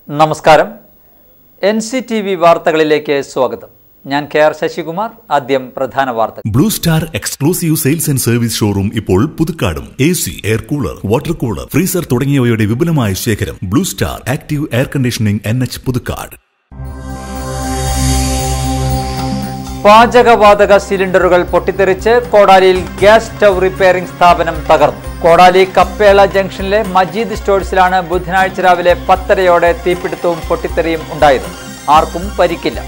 നമസ്കാരം N C T V വാർത്തകളിലേക്ക് സ്വാഗതം ഞാൻ കെ ആർ ശശികുമാർ ആദ്യം പ്രധാന വാർത്തകൾ Blue Star exclusive sales and service showroom ഇപ്പോൾ പുതുക്കാടും A C air cooler water cooler freezer തുടങ്ങിയവയുടെ വിപുലമായ ശേഖരം Blue Star active air conditioning N H Puthukkad പാചകവാതക സിലിണ്ടറുകൾ പൊട്ടിത്തെറിച്ച് കോടാലിയിൽ ഗ്യാസ് സ്റ്റൗ റിപ്പയറിംഗ് സ്ഥാപനം തകർന്നു കോടാലി കപ്പേള ജംഗ്ഷനിലെ മജീദ് സ്റ്റോഴ്സിലാണ് ബുധനാഴ്ച രാവിലെ പത്തരയോടെ തീപിടുത്തവും പൊട്ടിത്തെറിയും ഉണ്ടായത് ആർക്കും പരിക്കില്ല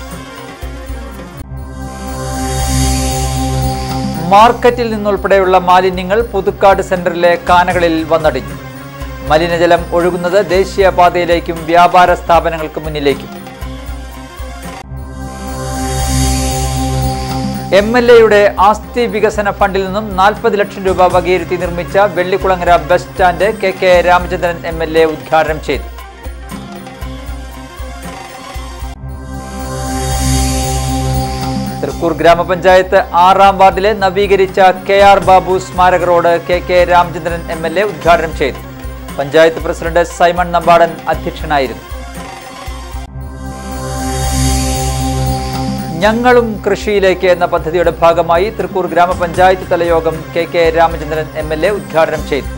മാർക്കറ്റിൽ നിന്നുൾപ്പെടെയുള്ള മാലിന്യങ്ങൾ പുതുക്കാട് സെന്ററിലെ കാനകളിൽ വന്നടിഞ്ഞു മലിനജലം ഒഴുകുന്നത് ദേശീയപാതയിലേക്കും വ്യാപാര സ്ഥാപനങ്ങൾക്ക് മുന്നിലേക്കും എം എൽ എയുടെ ആസ്തി വികസന ഫണ്ടിൽ നിന്നും നാൽപ്പത് ലക്ഷം രൂപ വകയിരുത്തി നിർമ്മിച്ച Vellikulangara bus stand K K Ramachandran M L A ഉദ്ഘാടനം ചെയ്തു തൃക്കൂർ ഗ്രാമപഞ്ചായത്ത് ആറാം വാർഡിലെ നവീകരിച്ച കെ ആർ ബാബു സ്മാരക road K K Ramachandran M L A ഉദ്ഘാടനം ചെയ്തു പഞ്ചായത്ത് പ്രസിഡന്റ് സൈമൺ നമ്പാടൻ അധ്യക്ഷനായിരുന്നു ഞങ്ങളും കൃഷിയിലേക്ക് എന്ന പദ്ധതിയുടെ ഭാഗമായി തൃക്കൂർ ഗ്രാമപഞ്ചായത്ത് തലയോഗം K K Ramachandran M L A ഉദ്ഘാടനം ചെയ്തു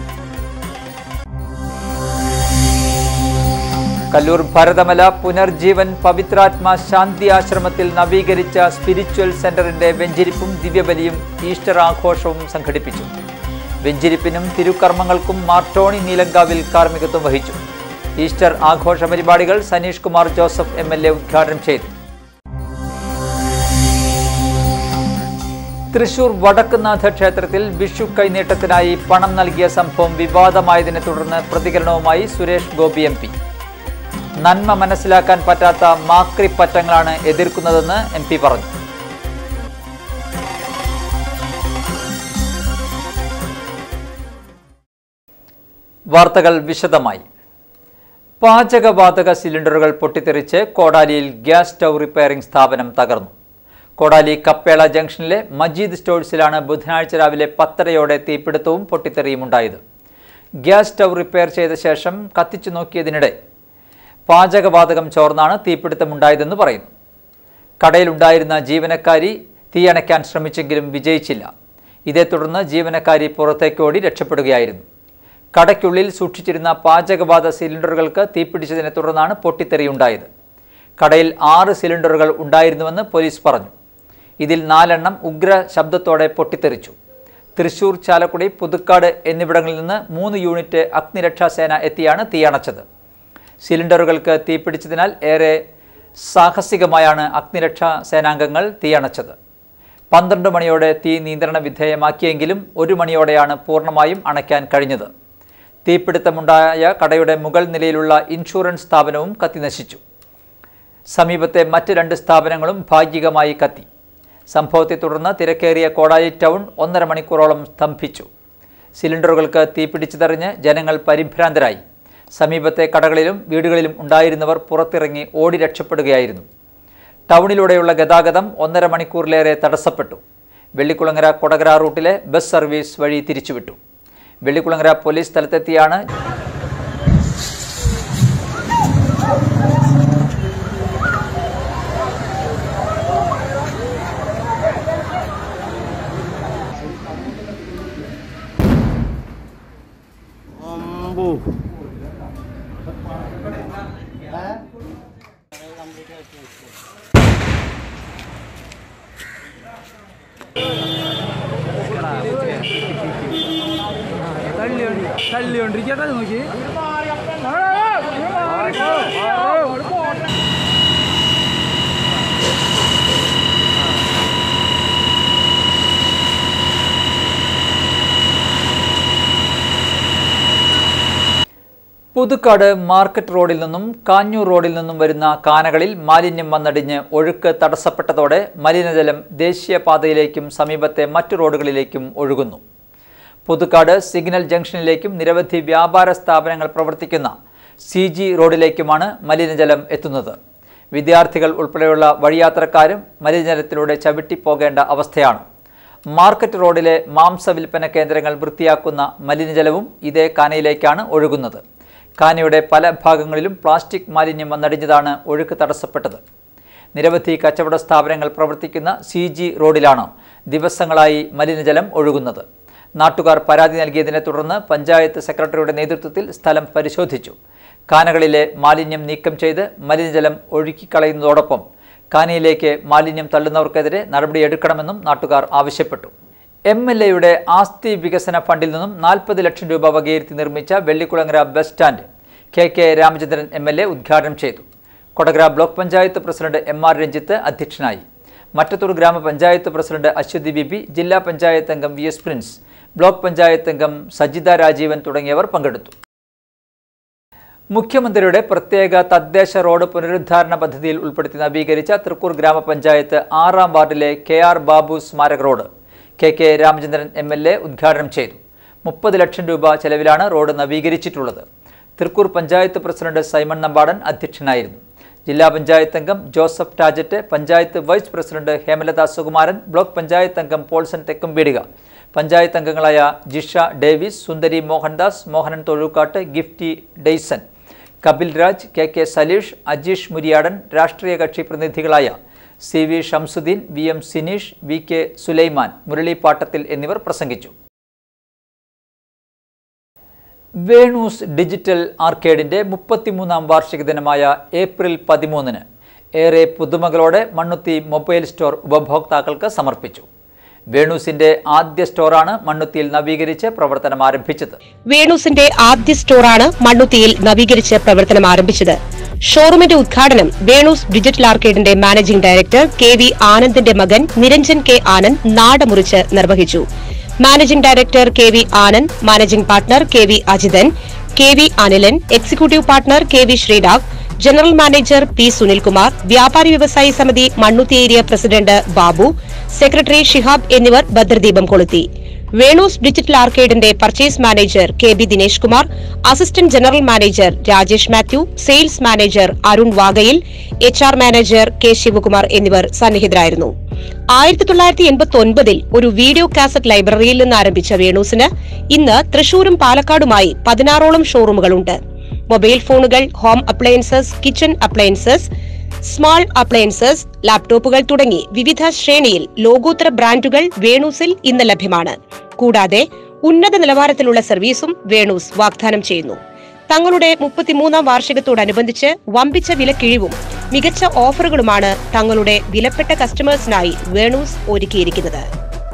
കല്ലൂർ ഭരതമല പുനർജീവൻ പവിത്രാത്മ ശാന്തി ആശ്രമത്തിൽ നവീകരിച്ച സ്പിരിച്വൽ സെന്ററിന്റെ വെഞ്ചിരിപ്പും ദിവ്യബലിയും ഈസ്റ്റർ ആഘോഷവും സംഘടിപ്പിച്ചു വെഞ്ചിരിപ്പിനും തിരുക്കർമ്മങ്ങൾക്കും മാർട്ടോണി നീലങ്കാവിൽ കാർമ്മികത്വം വഹിച്ചു ഈസ്റ്റർ ആഘോഷ പരിപാടികൾ Saneesh Kumar Joseph M L A ഉദ്ഘാടനം ചെയ്തു തൃശൂർ വടക്കുന്നാഥ ക്ഷേത്രത്തിൽ വിഷു കൈനീട്ടത്തിനായി പണം നൽകിയ സംഭവം വിവാദമായതിനെ തുടർന്ന് പ്രതികരണവുമായി സുരേഷ് ഗോപി എം പി നന്മ മനസ്സിലാക്കാൻ പറ്റാത്ത മാക്രി പറ്റങ്ങളാണ് എതിർക്കുന്നതെന്ന് എം പി പറഞ്ഞു വാർത്തകൾ വിശദമായി പാചകവാതക സിലിണ്ടറുകൾ പൊട്ടിത്തെറിച്ച് കോടാലിയിൽ ഗ്യാസ് സ്റ്റൗ റിപ്പയറിംഗ് സ്ഥാപനം തകർന്നു കോടാലി കപ്പേള ജംഗ്ഷനിലെ മജീദ് സ്റ്റോഴ്സിലാണ് ബുധനാഴ്ച രാവിലെ പത്തരയോടെ തീപിടുത്തവും പൊട്ടിത്തെറിയും ഉണ്ടായത് ഗ്യാസ് സ്റ്റൗ റിപ്പയർ ചെയ്ത ശേഷം കത്തിച്ചു നോക്കിയതിനിടെ പാചകവാതകം ചോർന്നാണ് തീപിടുത്തമുണ്ടായതെന്ന് പറയുന്നു കടയിലുണ്ടായിരുന്ന ജീവനക്കാരി തീയണയ്ക്കാൻ ശ്രമിച്ചെങ്കിലും വിജയിച്ചില്ല ഇതേ തുടർന്ന് ജീവനക്കാരി പുറത്തേക്കോടി രക്ഷപ്പെടുകയായിരുന്നു കടയ്ക്കുള്ളിൽ സൂക്ഷിച്ചിരുന്ന പാചകവാത സിലിണ്ടറുകൾക്ക് തീപിടിച്ചതിനെ തുടർന്നാണ് പൊട്ടിത്തെറിയുണ്ടായത് കടയിൽ ആറ് സിലിണ്ടറുകൾ ഉണ്ടായിരുന്നുവെന്ന് പോലീസ് പറഞ്ഞു ഇതിൽ നാലെണ്ണം ഉഗ്ര ശബ്ദത്തോടെ പൊട്ടിത്തെറിച്ചു തൃശൂർ ചാലക്കുടി പുതുക്കാട് എന്നിവിടങ്ങളിൽ നിന്ന് മൂന്ന് യൂണിറ്റ് അഗ്നിരക്ഷാസേന എത്തിയാണ് തീയണച്ചത് സിലിണ്ടറുകൾക്ക് തീപിടിച്ചതിനാൽ ഏറെ സാഹസികമായാണ് അഗ്നിരക്ഷാ സേനാംഗങ്ങൾ തീയണച്ചത് പന്ത്രണ്ട് മണിയോടെ തീ നിയന്ത്രണ വിധേയമാക്കിയെങ്കിലും ഒരു മണിയോടെയാണ് പൂർണ്ണമായും അണയ്ക്കാൻ കഴിഞ്ഞത് തീപിടുത്തമുണ്ടായ കടയുടെ മുകൾ നിലയിലുള്ള ഇൻഷുറൻസ് സ്ഥാപനവും കത്തിനശിച്ചു സമീപത്തെ മറ്റ് രണ്ട് സ്ഥാപനങ്ങളും ഭാഗികമായി കത്തി സംഭവത്തെ തുടർന്ന് തിരക്കേറിയ കോടാലി ടൗൺ ഒന്നര മണിക്കൂറോളം സ്തംഭിച്ചു സിലിണ്ടറുകൾക്ക് തീപിടിച്ചതറിഞ്ഞ് ജനങ്ങൾ പരിഭ്രാന്തരായി സമീപത്തെ കടകളിലും വീടുകളിലും ഉണ്ടായിരുന്നവർ പുറത്തിറങ്ങി ഓടി രക്ഷപ്പെടുകയായിരുന്നു ടൗണിലൂടെയുള്ള ഗതാഗതം ഒന്നര മണിക്കൂറിലേറെ തടസ്സപ്പെട്ടു വെള്ളിക്കുളങ്ങര കൊടകര റൂട്ടിലെ ബസ് സർവീസ് വഴി തിരിച്ചുവിട്ടു വെള്ളിക്കുളങ്ങര പോലീസ് സ്ഥലത്തെത്തിയാണ് അമ്പു തള്ളിക്കൊണ്ടിരിക്കട്ടെ നോക്കി പുതുക്കാട് മാർക്കറ്റ് റോഡിൽ നിന്നും കാഞ്ഞൂർ റോഡിൽ നിന്നും വരുന്ന കാനകളിൽ മാലിന്യം വന്നടിഞ്ഞ് ഒഴുക്ക് തടസ്സപ്പെട്ടതോടെ മലിനജലം ദേശീയപാതയിലേക്കും സമീപത്തെ മറ്റു റോഡുകളിലേക്കും ഒഴുകുന്നു പുതുക്കാട് സിഗ്നൽ ജംഗ്ഷനിലേക്കും നിരവധി വ്യാപാര സ്ഥാപനങ്ങൾ പ്രവർത്തിക്കുന്ന സി ജി റോഡിലേക്കുമാണ് മലിനജലം എത്തുന്നത് വിദ്യാർത്ഥികൾ ഉൾപ്പെടെയുള്ള വഴിയാത്രക്കാരും മലിനജലത്തിലൂടെ ചവിട്ടിപ്പോകേണ്ട അവസ്ഥയാണ് മാർക്കറ്റ് റോഡിലെ മാംസ വിൽപ്പന കേന്ദ്രങ്ങൾ വൃത്തിയാക്കുന്ന മലിനജലവും ഇതേ കാനയിലേക്കാണ് ഒഴുകുന്നത് കാനയുടെ പല ഭാഗങ്ങളിലും പ്ലാസ്റ്റിക് മാലിന്യം വന്നടിഞ്ഞതാണ് ഒഴുക്ക് തടസ്സപ്പെട്ടത് നിരവധി കച്ചവട സ്ഥാപനങ്ങൾ പ്രവർത്തിക്കുന്ന സി ജി റോഡിലാണ് ദിവസങ്ങളായി മലിനജലം ഒഴുകുന്നത് നാട്ടുകാർ പരാതി നൽകിയതിനെ തുടർന്ന് പഞ്ചായത്ത് സെക്രട്ടറിയുടെ നേതൃത്വത്തിൽ സ്ഥലം പരിശോധിച്ചു കാനകളിലെ മാലിന്യം നീക്കം ചെയ്ത് മലിനജലം ഒഴുക്കിക്കളയുന്നതോടൊപ്പം കാനയിലേക്ക് മാലിന്യം തള്ളുന്നവർക്കെതിരെ നടപടിയെടുക്കണമെന്നും നാട്ടുകാർ ആവശ്യപ്പെട്ടു എം എൽ എയുടെ ആസ്തി വികസന ഫണ്ടിൽ നിന്നും നാൽപ്പത് ലക്ഷം രൂപ വകയിരുത്തി നിർമ്മിച്ച Vellikulangara bus stand K K Ramachandran M L A ഉദ്ഘാടനം ചെയ്തു Kodakara block panchayat president M R Ranjith അധ്യക്ഷനായി മറ്റത്തൂർ ഗ്രാമപഞ്ചായത്ത് പ്രസിഡന്റ് അശ്വതി ബിബി ജില്ലാ പഞ്ചായത്ത് അംഗം V S Prince block panchayat അംഗം സജിത രാജീവൻ തുടങ്ങിയവർ പങ്കെടുത്തു മുഖ്യമന്ത്രിയുടെ പ്രത്യേക തദ്ദേശ റോഡ് പുനരുദ്ധാരണ പദ്ധതിയിൽ ഉൾപ്പെടുത്തി നവീകരിച്ച തൃക്കൂർ ഗ്രാമപഞ്ചായത്ത് ആറാം വാർഡിലെ കെ ആർ ബാബു സ്മാരക road K K Ramachandran M L A ഉദ്ഘാടനം ചെയ്തു മുപ്പത് ലക്ഷം രൂപ ചെലവിലാണ് റോഡ് നവീകരിച്ചിട്ടുള്ളത് തൃക്കൂർ പഞ്ചായത്ത് പ്രസിഡന്റ് സൈമൺ നമ്പാടൻ അധ്യക്ഷനായിരുന്നു ജില്ലാ പഞ്ചായത്ത് അംഗം Joseph Tajet panchayat vice president Hemalatha Sukumaran block panchayat അംഗം പോൾസൺ തെക്കുംപീടിക പഞ്ചായത്ത് അംഗങ്ങളായ Jisha Davis Sundari Mohandas Mohanan Thozhukkatt Gifty Dayson Kapil Raj K K Saleesh Ajeesh Muriyadan രാഷ്ട്രീയ കക്ഷി പ്രതിനിധികളായ C V Shamsuddin V M Sineesh V K Sulaiman Murali പാട്ടത്തിൽ എന്നിവർ പ്രസംഗിച്ചു വേണൂസ് ഡിജിറ്റൽ ആർക്കേഡിന്റെ മുപ്പത്തിമൂന്നാം വാർഷിക ദിനമായ ഏപ്രിൽ പതിമൂന്നിന് ഏറെ പുതുമകളോടെ മണ്ണുത്തി മൊബൈൽ സ്റ്റോർ ഉപഭോക്താക്കൾക്ക് സമർപ്പിച്ചു വേണൂസിന്റെ ആദ്യ സ്റ്റോറാണ് മണ്ണുത്തിയിൽ നവീകരിച്ച് പ്രവർത്തനം ആരംഭിച്ചത് വേണൂസിന്റെ ആദ്യ സ്റ്റോറാണ് മണ്ണുത്തിയിൽ നവീകരിച്ച് പ്രവർത്തനം ആരംഭിച്ചത് ഷോറൂമിന്റെ ഉദ്ഘാടനം വേണൂസ് ഡിജിറ്റൽ ആർക്കേഡിന്റെ മാനേജിംഗ് ഡയറക്ടർ കെ വി ആനന്ദിന്റെ മകൻ നിരഞ്ജൻ കെ ആനന്ദ് നാടമുറിച്ച് നിർവഹിച്ചു managing director K V Anand managing partner K V Ajithan K V Anilan executive partner K V Sreerag general manager P Sunilkumar വ്യാപാരി വ്യവസായി സമിതി Mannuthy area president Babu secretary Shihab എന്നിവർ ഭദ്രദീപം കൊളുത്തി വേണൂസ് ഡിജിറ്റൽ ആർക്കേഡിന്റെ purchase manager K B Dinesh Kumar assistant general manager Rajesh Mathew sales manager Arun വാഗയിൽ H R manager K Sivakumar എന്നിവർ സന്നിഹിതരായിരുന്നു ആയിരത്തി തൊള്ളായിരത്തി എൺപത്തി ഒൻപതിൽ ഒരു വീഡിയോ കാസറ്റ് ലൈബ്രറിയിൽ നിന്ന് ആരംഭിച്ച വേണൂസിന് ഇന്ന് തൃശൂരും പാലക്കാടുമായി പതിനാറോളം ഷോറൂമുകളുണ്ട് മൊബൈൽ ഫോണുകൾ home appliances kitchen appliances small appliances ലാപ്ടോപ്പുകൾ തുടങ്ങി വിവിധ ശ്രേണിയിൽ ലോകോത്തര ബ്രാൻഡുകൾ വേണൂസിൽ ഇന്ന് ലഭ്യമാണ് കൂടാതെ ഉന്നത നിലവാരത്തിലുള്ള സർവീസും വേണൂസ് വാഗ്ദാനം ചെയ്യുന്നു തങ്ങളുടെ മുപ്പത്തിമൂന്നാം വാർഷികത്തോടനുബന്ധിച്ച് വമ്പിച്ച വിലക്കിഴിവും മികച്ച ഓഫറുകളുമാണ് തങ്ങളുടെ വിലപ്പെട്ട കസ്റ്റമേഴ്സിനായി വേണൂസ് ഒരുക്കിയിരിക്കുന്നത്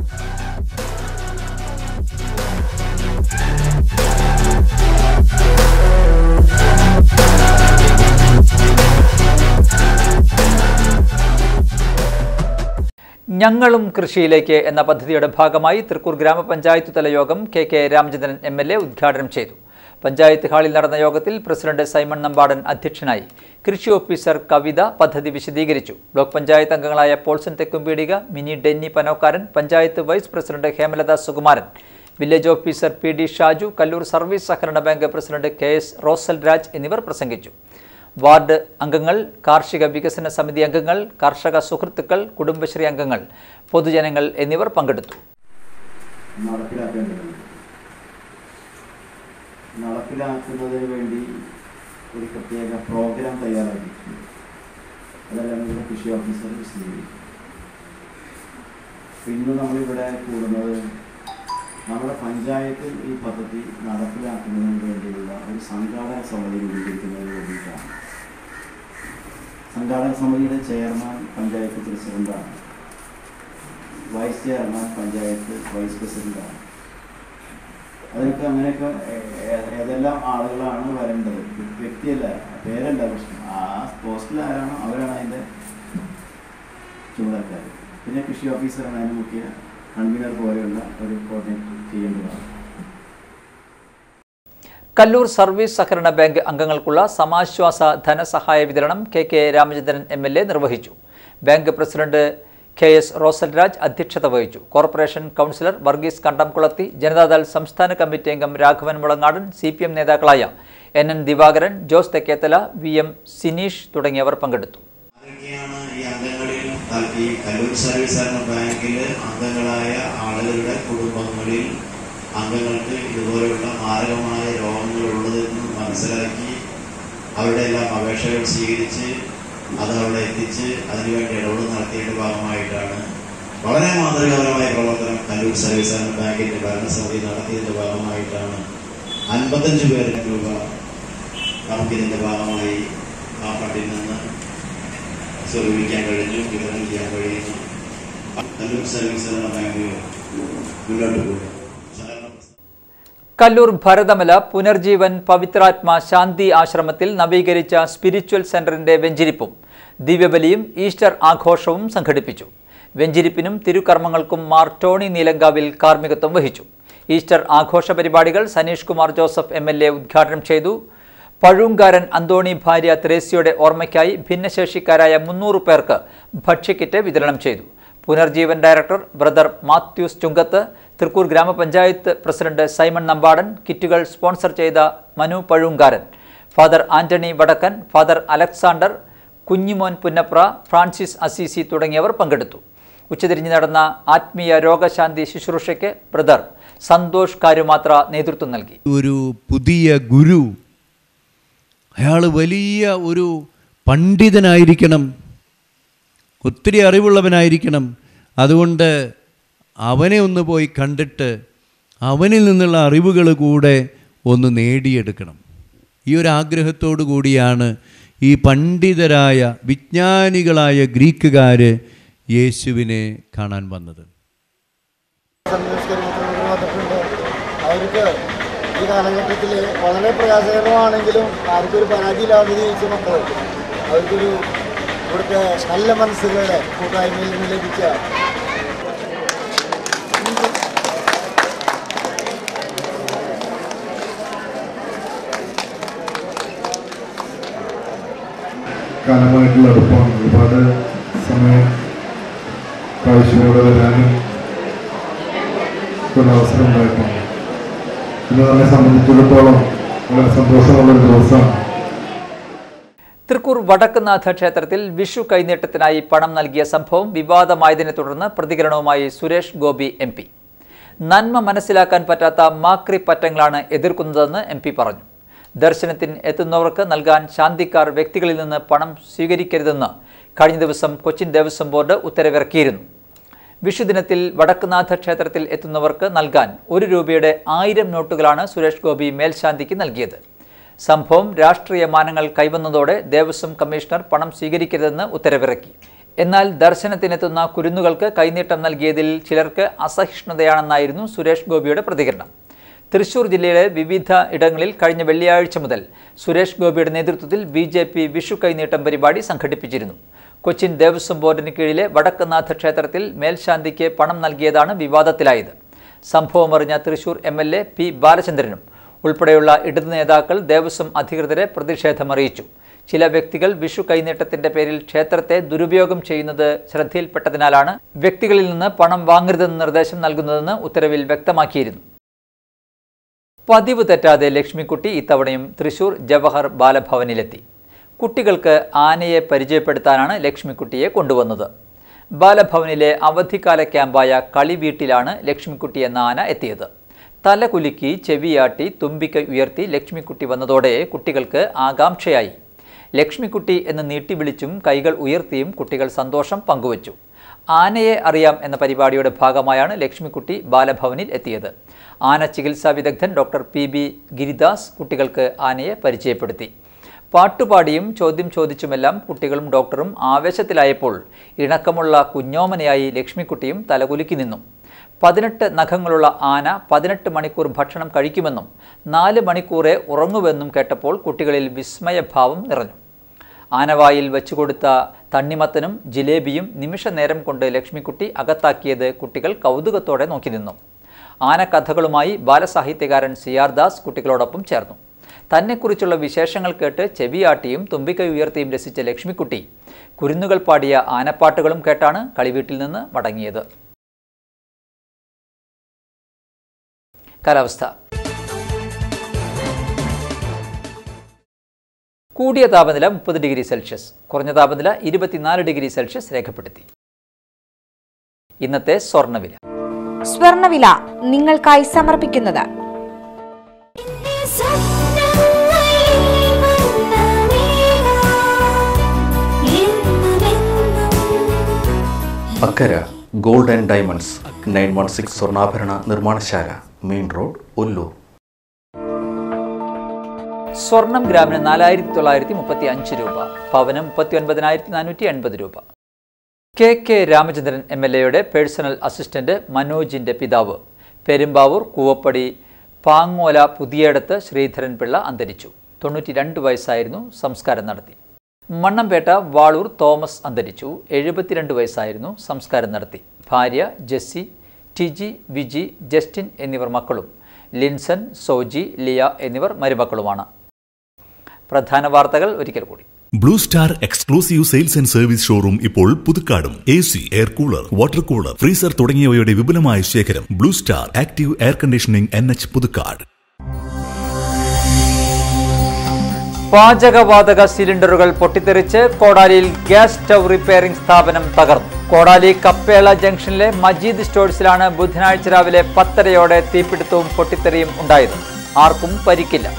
ഞങ്ങളും കൃഷിയിലേക്ക് എന്ന പദ്ധതിയുടെ ഭാഗമായി തൃക്കൂർ ഗ്രാമപഞ്ചായത്ത് തല യോഗം K K Ramachandran M L A ഉദ്ഘാടനം ചെയ്തു പഞ്ചായത്ത് ഹാളിൽ നടന്ന യോഗത്തിൽ പ്രസിഡന്റ് സൈമൺ നമ്പാടൻ അധ്യക്ഷനായി കൃഷി ഓഫീസർ കവിത പദ്ധതി വിശദീകരിച്ചു ബ്ലോക്ക് പഞ്ചായത്ത് അംഗങ്ങളായ Polson Thekkumpeedika Mini Denny Panokkaran panchayat vice president Hemalatha Sukumaran village officer P D Shaju Kallur service സഹകരണ bank president K S Rosal Raj എന്നിവർ പ്രസംഗിച്ചു വാർഡ് അംഗങ്ങൾ കാർഷിക വികസന സമിതി അംഗങ്ങൾ കർഷക സുഹൃത്തുക്കൾ കുടുംബശ്രീ അംഗങ്ങൾ പൊതുജനങ്ങൾ എന്നിവർ പങ്കെടുത്തു നടപ്പിലാക്കേണ്ടതുണ്ട് നടപ്പിലാക്കുന്നതിന് വേണ്ടി ഒരു പ്രത്യേക പ്രോഗ്രാം തയ്യാറാക്കിയിട്ടുണ്ട് അതെല്ലാം ഇവിടെ കൃഷി ഓഫീസർ വിശദീകരിക്കും ഇന്ന് നമ്മളിവിടെ കൂടുന്നത് നമ്മുടെ പഞ്ചായത്തിൽ ഈ പദ്ധതി നടപ്പിലാക്കുന്നതിന് വേണ്ടിയുള്ള ഒരു സംഘാടക സമിതി രൂപീകരിക്കുന്നതിന് വേണ്ടിയിട്ടാണ് സംഘാടക സമിതിയുടെ ചെയർമാൻ പഞ്ചായത്ത് പ്രസിഡന്റാണ് വൈസ് ചെയർമാൻ പഞ്ചായത്ത് വൈസ് പ്രസിഡന്റാണ് അതിനൊക്കെ അങ്ങനെയൊക്കെ ഏ- ഏ- ഏതെല്ലാം ആളുകളാണ് വരേണ്ടത് വ്യക്തിയല്ല പേരല്ല പ്രശ്നം ആ പോസ്റ്റിൽ ആരാണോ അവരാണ് അതിൻ്റെ ചുമതലക്കാർ പിന്നെ കൃഷി ഓഫീസറാണ് അതിന് മുഖ്യ കൺവീനർ പോലെയുള്ള ഒരു കോർഡിനേറ്റ് ചെയ്യേണ്ടതാണ് കല്ലൂർ സർവീസ് സഹകരണ ബാങ്ക് അംഗങ്ങൾക്കുള്ള സമാശ്വാസ ധനസഹായ വിതരണം K K Ramachandran M L A നിർവഹിച്ചു bank president K S Rosalraj അധ്യക്ഷത വഹിച്ചു കോർപ്പറേഷൻ കൗൺസിലർ വർഗീസ് കണ്ടംകുളത്തി ജനതാദൾ സംസ്ഥാന കമ്മിറ്റി അംഗം Raghavan Mulangadan C P M നേതാക്കളായ N N Divakaran Jose Thekkethala V M Sineesh തുടങ്ങിയവർ പങ്കെടുത്തു ആരൊക്കെയാണ് ഈ അംഗങ്ങളിൽ ഈ കല്ലൂർ സർവീസ് സഹകരണ ബാങ്കിൽ അംഗങ്ങളായ ആളുകളുടെ കുടുംബങ്ങളിൽ അംഗങ്ങൾക്ക് ഇതുപോലെയുള്ള മാരകമായ രോഗങ്ങൾ ഉള്ളതെന്ന് മനസ്സിലാക്കി അവരുടെ എല്ലാം അപേക്ഷകൾ സ്വീകരിച്ച് അത് അവിടെ എത്തിച്ച് അതിനുവേണ്ടി ഇടപെടൽ നടത്തിയതിന്റെ ഭാഗമായിട്ടാണ് വളരെ മാതൃകാപരമായ പ്രവർത്തനം കല്ലൂർ സർവീസ് സഹകരണ ബാങ്കിന്റെ ഭരണസമിതി നടത്തിയതിന്റെ ഭാഗമായിട്ടാണ് അൻപത്തഞ്ച് പേരുടെ രൂപ നമുക്കിതിന്റെ ഭാഗമായി ആ ഫണ്ടിൽ നിന്ന് സ്വരൂപിക്കാൻ കഴിഞ്ഞു വിതരണം ചെയ്യാൻ കഴിയുന്നു കല്ലൂർ സർവീസ് സഹകരണ ബാങ്ക് മുന്നോട്ട് പോകും സഹകരണ പ്രസ്ഥാനം കല്ലൂർ ഭരതമല പുനർജീവൻ പവിത്രാത്മ ശാന്തി ആശ്രമത്തിൽ നവീകരിച്ച സ്പിരിച്വൽ സെന്ററിന്റെ വെഞ്ചിരിപ്പും ദിവ്യബലിയും ഈസ്റ്റർ ആഘോഷവും സംഘടിപ്പിച്ചു വെഞ്ചിരിപ്പിനും തിരുക്കർമ്മങ്ങൾക്കും മാർ ടോണി നീലങ്കാവിൽ കാർമ്മികത്വം വഹിച്ചു ഈസ്റ്റർ ആഘോഷ പരിപാടികൾ Saneesh Kumar Joseph M L A ഉദ്ഘാടനം ചെയ്തു പഴൂങ്കാരൻ അന്തോണി ഭാര്യ ത്രേസ്യയുടെ ഓർമ്മയ്ക്കായി ഭിന്നശേഷിക്കാരായ മുന്നൂറ് പേർക്ക് ഭക്ഷ്യക്കിറ്റ് വിതരണം ചെയ്തു Punarjeevan director brother Mathews Chungath Thrikkur ഗ്രാമപഞ്ചായത്ത് പ്രസിഡന്റ് സൈമൺ നമ്പാടൻ കിറ്റുകൾ സ്പോൺസർ ചെയ്ത Manu പഴൂങ്കാരൻ father Antony Vadakkan father Alexander Kunjimon Punnapra Francis Assisi തുടങ്ങിയവർ പങ്കെടുത്തു ഉച്ചതിരിഞ്ഞ് നടന്ന ആത്മീയ രോഗശാന്തി ശുശ്രൂഷയ്ക്ക് ബ്രദർ സന്തോഷ് കാരുമാത്ര നേതൃത്വം നൽകി ഒരു പുതിയ ഗുരു അയാൾ വലിയ ഒരു പണ്ഡിതനായിരിക്കണം ഒത്തിരി അറിവുള്ളവനായിരിക്കണം അതുകൊണ്ട് അവനെ ഒന്ന് പോയി കണ്ടിട്ട് അവനിൽ നിന്നുള്ള അറിവുകൾ കൂടെ ഒന്ന് നേടിയെടുക്കണം ഈ ഒരു ആഗ്രഹത്തോടു കൂടിയാണ് ഈ പണ്ഡിതരായ വിജ്ഞാനികളായ ഗ്രീക്കുകാർ യേശുവിനെ കാണാൻ വന്നത് സംരക്ഷകർ വന്നിട്ടുണ്ട് അവർക്ക് ഈ കാലഘട്ടത്തിൽ വളരെ പ്രയാസകരമാണെങ്കിലും ആർക്കൊരു പരാതിയില്ലാതെ ജീവിച്ച മക്കൾ അവർക്കൊരു ഇവിടുത്തെ നല്ല മനസ്സുകളുടെ കൂട്ടായ്മയിൽ നിന്ന് ലഭിച്ച കാലമായിട്ടുള്ള അടുപ്പമാണ് ഒരുപാട് സമയം പ്രാവശ്യമോടെ വരാനും ഒരു അവസരം ഉണ്ടായിട്ടുണ്ട് ഇന്ന് നമ്മെ സംബന്ധിച്ചിടത്തോളം വളരെ സന്തോഷമുള്ളൊരു ദിവസമാണ് തൃക്കൂർ വടക്കുന്നാഥ ക്ഷേത്രത്തിൽ വിഷു കൈനീട്ടത്തിനായി പണം നൽകിയ സംഭവം വിവാദമായതിനെ തുടർന്ന് പ്രതികരണവുമായി സുരേഷ് ഗോപി എം പി നന്മ മനസ്സിലാക്കാൻ പറ്റാത്ത മാക്രി പറ്റങ്ങളാണ് എതിർക്കുന്നതെന്ന് എം പി പറഞ്ഞു ദർശനത്തിന് എത്തുന്നവർക്ക് നൽകാൻ ശാന്തിക്കാർ വ്യക്തികളിൽ നിന്ന് പണം സ്വീകരിക്കരുതെന്ന് കഴിഞ്ഞ ദിവസം കൊച്ചിൻ ദേവസ്വം ബോർഡ് ഉത്തരവിറക്കിയിരുന്നു വിഷുദിനത്തിൽ വടക്കുനാഥ ക്ഷേത്രത്തിൽ എത്തുന്നവർക്ക് നൽകാൻ ഒരു രൂപയുടെ ആയിരം നോട്ടുകളാണ് സുരേഷ് ഗോപി മേൽശാന്തിക്ക് നൽകിയത് സംഭവം രാഷ്ട്രീയ മാനങ്ങൾ കൈവന്നതോടെ ദേവസ്വം കമ്മീഷണർ പണം സ്വീകരിക്കരുതെന്ന് ഉത്തരവിറക്കി എന്നാൽ ദർശനത്തിനെത്തുന്ന കുരുന്നുകൾക്ക് കൈനീട്ടം നൽകിയതിൽ ചിലർക്ക് അസഹിഷ്ണുതയാണെന്നായിരുന്നു സുരേഷ് ഗോപിയുടെ പ്രതികരണം തൃശൂർ ജില്ലയിലെ വിവിധ ഇടങ്ങളിൽ കഴിഞ്ഞ വെള്ളിയാഴ്ച മുതൽ സുരേഷ് ഗോപിയുടെ നേതൃത്വത്തിൽ ബി ജെ പി വിഷു കൈനീട്ടം പരിപാടി സംഘടിപ്പിച്ചിരുന്നു കൊച്ചിൻ ദേവസ്വം ബോർഡിന് കീഴിലെ വടക്കുന്നാഥ ക്ഷേത്രത്തിൽ മേൽശാന്തിക്ക് പണം നൽകിയതാണ് വിവാദത്തിലായത് സംഭവം അറിഞ്ഞ Thrissur M L A P ബാലചന്ദ്രനും ഉൾപ്പെടെയുള്ള ഇടതു നേതാക്കൾ ദേവസ്വം അധികൃതരെ പ്രതിഷേധമറിയിച്ചു ചില വ്യക്തികൾ വിഷു കൈനീട്ടത്തിന്റെ പേരിൽ ക്ഷേത്രത്തെ ദുരുപയോഗം ചെയ്യുന്നത് ശ്രദ്ധയിൽപ്പെട്ടതിനാലാണ് വ്യക്തികളിൽ നിന്ന് പണം വാങ്ങരുതെന്ന് നിർദ്ദേശം നൽകുന്നതെന്ന് ഉത്തരവിൽ വ്യക്തമാക്കിയിരുന്നു പതിവ് തെറ്റാതെ ലക്ഷ്മിക്കുട്ടി ഇത്തവണയും തൃശൂർ ജവഹർ ബാലഭവനിലെത്തി കുട്ടികൾക്ക് ആനയെ പരിചയപ്പെടുത്താനാണ് ലക്ഷ്മിക്കുട്ടിയെ കൊണ്ടുവന്നത് ബാലഭവനിലെ അവധിക്കാല ക്യാമ്പായ കളിവീട്ടിലാണ് ലക്ഷ്മിക്കുട്ടി എന്ന ആന എത്തിയത് തല കുലുക്കി ചെവിയാട്ടി തുമ്പിക്ക ഉയർത്തി ലക്ഷ്മിക്കുട്ടി വന്നതോടെ കുട്ടികൾക്ക് ആകാംക്ഷയായി ലക്ഷ്മിക്കുട്ടി എന്ന് നീട്ടി വിളിച്ചും കൈകൾ ഉയർത്തിയും കുട്ടികൾ സന്തോഷം പങ്കുവച്ചു ആനയെ അറിയാം എന്ന പരിപാടിയുടെ ഭാഗമായാണ് ലക്ഷ്മിക്കുട്ടി ബാലഭവനിൽ എത്തിയത് ആന ചികിത്സാ വിദഗ്ധൻ ഡോക്ടർ പി ബി ഗിരിദാസ് കുട്ടികൾക്ക് ആനയെ പരിചയപ്പെടുത്തി പാട്ടുപാടിയും ചോദ്യം ചോദിച്ചുമെല്ലാം കുട്ടികളും ഡോക്ടറും ആവേശത്തിലായപ്പോൾ ഇണക്കമുള്ള കുഞ്ഞോമനയായി ലക്ഷ്മിക്കുട്ടിയും തലകുലുക്കി നിന്നു പതിനെട്ട് നഖങ്ങളുള്ള ആന പതിനെട്ട് മണിക്കൂർ ഭക്ഷണം കഴിക്കുമെന്നും നാല് മണിക്കൂറേ ഉറങ്ങുമെന്നും കേട്ടപ്പോൾ കുട്ടികളിൽ വിസ്മയഭാവം നിറഞ്ഞു ആനവായിൽ വെച്ചുകൊടുത്ത തണ്ണിമത്തനും ജിലേബിയും നിമിഷ നേരം കൊണ്ട് ലക്ഷ്മിക്കുട്ടി അകത്താക്കിയത് കുട്ടികൾ കൗതുകത്തോടെ നോക്കി നിന്നു ആനക്കഥകളുമായി ബാലസാഹിത്യകാരൻ സിയാർ ദാസ് കുട്ടികളോടൊപ്പം ചേർന്നു തന്നെക്കുറിച്ചുള്ള വിശേഷങ്ങൾ കേട്ട് ചെവിയാട്ടിയും തുമ്പിക്കൈ ഉയർത്തിയും രസിച്ച ലക്ഷ്മിക്കുട്ടി കുരുന്നുകൾ പാടിയ ആനപ്പാട്ടുകളും കേട്ടാണ് കളിവീട്ടിൽ നിന്ന് മടങ്ങിയത് കാലാവസ്ഥ കൂടിയ താപനില മുപ്പത് ഡിഗ്രി സെൽഷ്യസ് കുറഞ്ഞ താപനില ഇരുപത്തിനാല് ഡിഗ്രി സെൽഷ്യസ് രേഖപ്പെടുത്തി ഇന്നത്തെ സ്വർണ്ണവില സ്വർണവില നിങ്ങൾക്കായി സമർപ്പിക്കുന്നത് സ്വപ്നങ്ങളിൽ Akkara gold and diamonds nine one six സ്വർണ്ണാഭരണ നിർമ്മാണശാല മെയിൻ റോഡ് ഒല്ലൂർ സ്വർണം ഗ്രാമിന് നാലായിരത്തി തൊള്ളായിരത്തി മുപ്പത്തി അഞ്ച് രൂപ പവന് മുപ്പത്തി ഒൻപതിനായിരത്തി നാനൂറ്റി എൺപത് രൂപ K K Ramachandran M L എയുടെ പേഴ്സണൽ അസിസ്റ്റന്റ് മനോജിന്റെ പിതാവ് പെരുമ്പാവൂർ കൂവപ്പടി പാങ്ങോല പുതിയടത്ത് ശ്രീധരൻ പിള്ള അന്തരിച്ചു തൊണ്ണൂറ്റി രണ്ട് വയസ്സായിരുന്നു സംസ്കാരം നടത്തി മണ്ണമ്പേട്ട വാളൂർ തോമസ് അന്തരിച്ചു എഴുപത്തിരണ്ട് വയസ്സായിരുന്നു സംസ്കാരം നടത്തി ഭാര്യ ജെസ്സി ടിജി വിജി ജസ്റ്റിൻ എന്നിവർ മക്കളും ലിൻസൺ സോജി ലിയ എന്നിവർ മരുമക്കളുമാണ് പ്രധാന വാർത്തകൾ ഒരിക്കൽ കൂടി Blue Star exclusive sales and service showroom ഇപ്പോൾ പുതുക്കാടും A C air cooler water cooler freezer തുടങ്ങിയവയുടെ വിപുലമായ ശേഖരം Blue Star active air conditioning N H Puthukkad പാചകവാതക സിലിണ്ടറുകൾ പൊട്ടിത്തെറിച്ച് കോടാലിയിൽ ഗ്യാസ് സ്റ്റൗ റിപ്പയറിംഗ് സ്ഥാപനം തകർന്നു കോടാലി കപ്പേള ജംഗ്ഷനിലെ മജീദ് സ്റ്റോഴ്സിലാണ് ബുധനാഴ്ച രാവിലെ പത്തരയോടെ തീപിടുത്തവും പൊട്ടിത്തെറിയും ഉണ്ടായത് ആർക്കും പരിക്കില്ല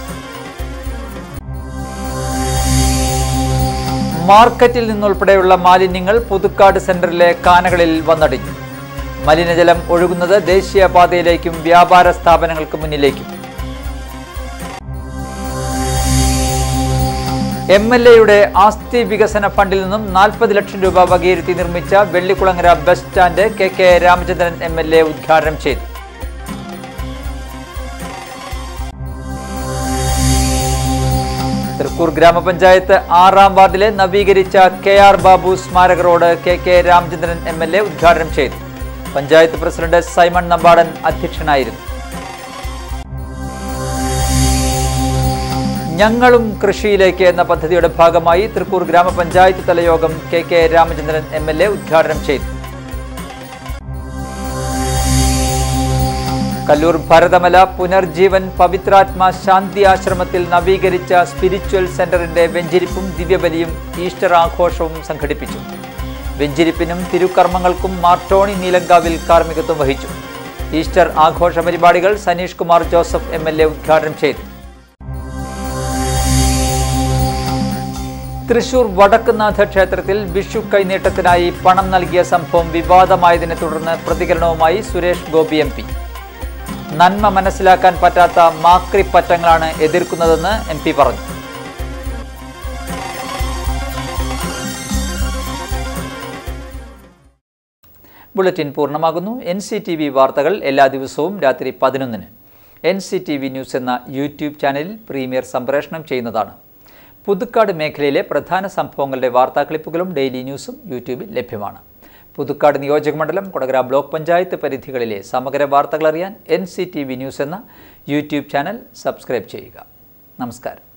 മാർക്കറ്റിൽ നിന്നുൾപ്പെടെയുള്ള മാലിന്യങ്ങൾ പുതുക്കാട് സെന്ററിലെ കാനകളിൽ വന്നടിഞ്ഞു മലിനജലം ഒഴുകുന്നത് ദേശീയപാതയിലേക്കും വ്യാപാര സ്ഥാപനങ്ങൾക്ക് മുന്നിലേക്കും എം എൽ എയുടെ ആസ്തി വികസന ഫണ്ടിൽ നിന്നും നാൽപ്പത് ലക്ഷം രൂപ വകയിരുത്തി നിർമ്മിച്ച Vellikulangara bus stand K K Ramachandran M L A ഉദ്ഘാടനം ചെയ്തു തൃക്കൂർ ഗ്രാമപഞ്ചായത്ത് ആറാം വാർഡിലെ നവീകരിച്ച കെ ആർ ബാബു സ്മാരക road K K Ramachandran M L A ഉദ്ഘാടനം ചെയ്തു പഞ്ചായത്ത് പ്രസിഡന്റ് സൈമൺ നമ്പാടൻ അധ്യക്ഷനായിരുന്നു ഞങ്ങളും കൃഷിയിലേക്ക് എന്ന പദ്ധതിയുടെ ഭാഗമായി തൃക്കൂർ ഗ്രാമപഞ്ചായത്ത് തലയോഗം K K Ramachandran M L A ഉദ്ഘാടനം ചെയ്തു കല്ലൂർ ഭരതമല പുനർജീവൻ പവിത്രാത്മ ശാന്തി ആശ്രമത്തിൽ നവീകരിച്ച സ്പിരിച്വൽ സെന്ററിന്റെ വെഞ്ചിരിപ്പും ദിവ്യബലിയും ഈസ്റ്റർ ആഘോഷവും സംഘടിപ്പിച്ചു വെഞ്ചിരിപ്പിനും തിരുക്കർമ്മങ്ങൾക്കും മാർട്ടോണി നീലങ്കാവിൽ കാർമ്മികത്വം വഹിച്ചു ഈസ്റ്റർ ആഘോഷ പരിപാടികൾ Saneesh Kumar Joseph M L A ഉദ്ഘാടനം ചെയ്തു തൃശൂർ വടക്കുന്നാഥ ക്ഷേത്രത്തിൽ വിഷു കൈനീട്ടത്തിനായി പണം നൽകിയ സംഭവം വിവാദമായതിനെ തുടർന്ന് പ്രതികരണവുമായി സുരേഷ് ഗോപി എം പി നന്മ മനസ്സിലാക്കാൻ പറ്റാത്ത മാക്രി പറ്റങ്ങളാണ് എതിർക്കുന്നതെന്ന് എം പി പറഞ്ഞു ബുള്ളറ്റിൻ പൂർണ്ണമാകുന്നു എൻ സി ടി വി വാർത്തകൾ എല്ലാ ദിവസവും രാത്രി പതിനൊന്നിന് N C T V news എന്ന യൂട്യൂബ് ചാനലിൽ പ്രീമിയർ സംപ്രേഷണം ചെയ്യുന്നതാണ് പുതുക്കാട് മേഖലയിലെ പ്രധാന സംഭവങ്ങളുടെ വാർത്താ ക്ലിപ്പുകളും ഡെയിലി ന്യൂസും യൂട്യൂബിൽ ലഭ്യമാണ് പുതുക്കാട് നിയോജകമണ്ഡലം കൊടകര ബ്ലോക്ക് പഞ്ചായത്ത് പരിധികളിലെ സമഗ്ര വാർത്തകൾ അറിയാൻ N C T V news എന്ന യൂട്യൂബ് ചാനൽ സബ്സ്ക്രൈബ് ചെയ്യുക നമസ്കാരം